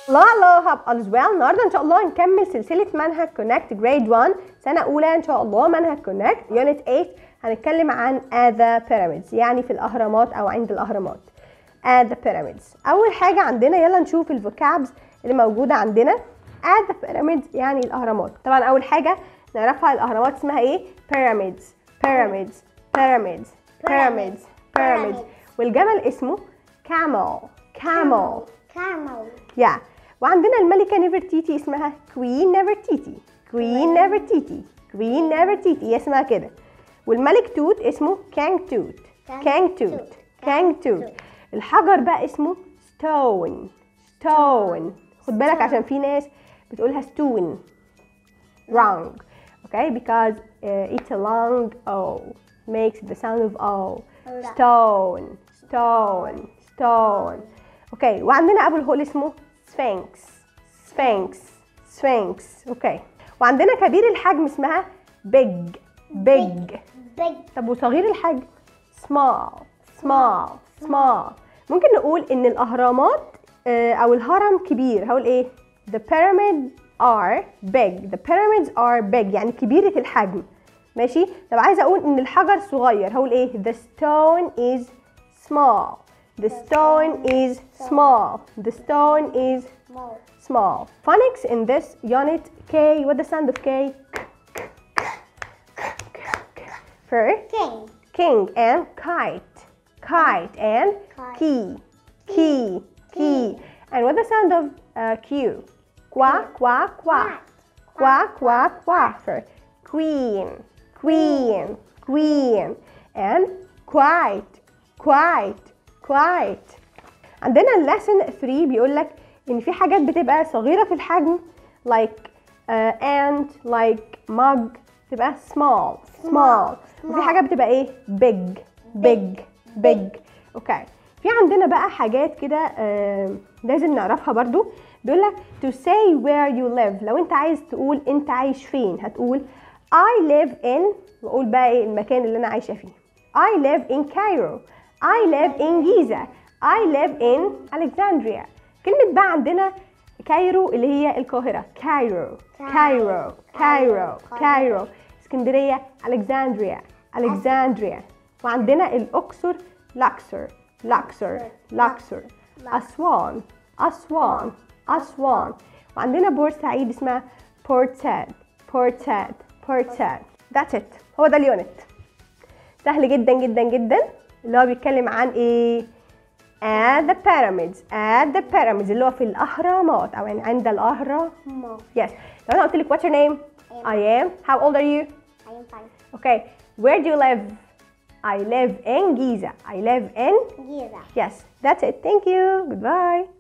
الله الله هب all is well النهارده ان شاء الله هنكمل سلسله منهج كونكت جريد 1 سنه اولى ان شاء الله منهج كونكت يونت 8 هنتكلم عن at the pyramids يعني في الاهرامات او عند الاهرامات at the pyramids اول حاجه عندنا يلا نشوف الفوكابز اللي موجوده عندنا at the pyramids يعني الاهرامات طبعا اول حاجه نعرفها الاهرامات اسمها ايه pyramids pyramids pyramids pyramids pyramids والجبل اسمه camel camel Camel. يا وعندنا الملكة نفرتيتي اسمها كوين نفرتيتي كوين نفرتيتي كوين نفرتيتي هي اسمها كده والملك توت اسمه كانج توت كانج توت كانج توت الحجر بقى اسمه ستون ستون خد بالك عشان في ناس بتقولها ستون wrong okay because uh, it's a long O makes the sound of O stone stone stone اوكي وعندنا ابو الهول اسمه سفنكس سفنكس سفنكس اوكي وعندنا كبير الحجم اسمها بيج بيج Big. طب وصغير الحجم small small small ممكن نقول ان الاهرامات آه، او الهرم كبير هقول ايه the pyramid are big the pyramids are big يعني كبيرة الحجم ماشي طب عايزه اقول ان الحجر صغير هقول ايه the stone is small the stone is small the stone is Small. small. Phonics in this unit K, what the sound of K? For King. king and kite. Kite and Kite. key. Key. Key. And what the sound of uh, Q? Qua, qua, qua. Qua, qua, qua. For queen. Queen. Queen. And quite. Quite. Quite. عندنا اللسن 3 بيقول لك ان في حاجات بتبقى صغيره في الحجم like uh, ant like mug تبقى small small وفي حاجات بتبقى ايه big big big اوكي في عندنا بقى حاجات كده آه لازم نعرفها برضو بيقول لك to say where you live لو انت عايز تقول انت عايش فين هتقول I live in واقول بقى ايه المكان اللي انا عايشه فيه I live in Cairo I live in Giza I live in Alexandria كلمة بقى عندنا كايرو اللي هي القاهرة كايرو كايرو كايرو كايرو اسكندرية ألكسندريا ألكسندريا وعندنا الأقصر لاكسر لاكسر لاكسر أسوان أسوان أسوان وعندنا بورسعيد اسمها بورت ساد بورت ساد بورت ساد That's it هو ده اليونت سهل جدا جدا جدا اللي هو بيتكلم عن ايه at the pyramids at the pyramids اللي هو في الاهرامات او يعني عند الاهرام Small. yes لو انا قلت لك what's your name I am how old are you I am fine. okay where do you live I live in Giza I live in Giza. yes that's it thank you goodbye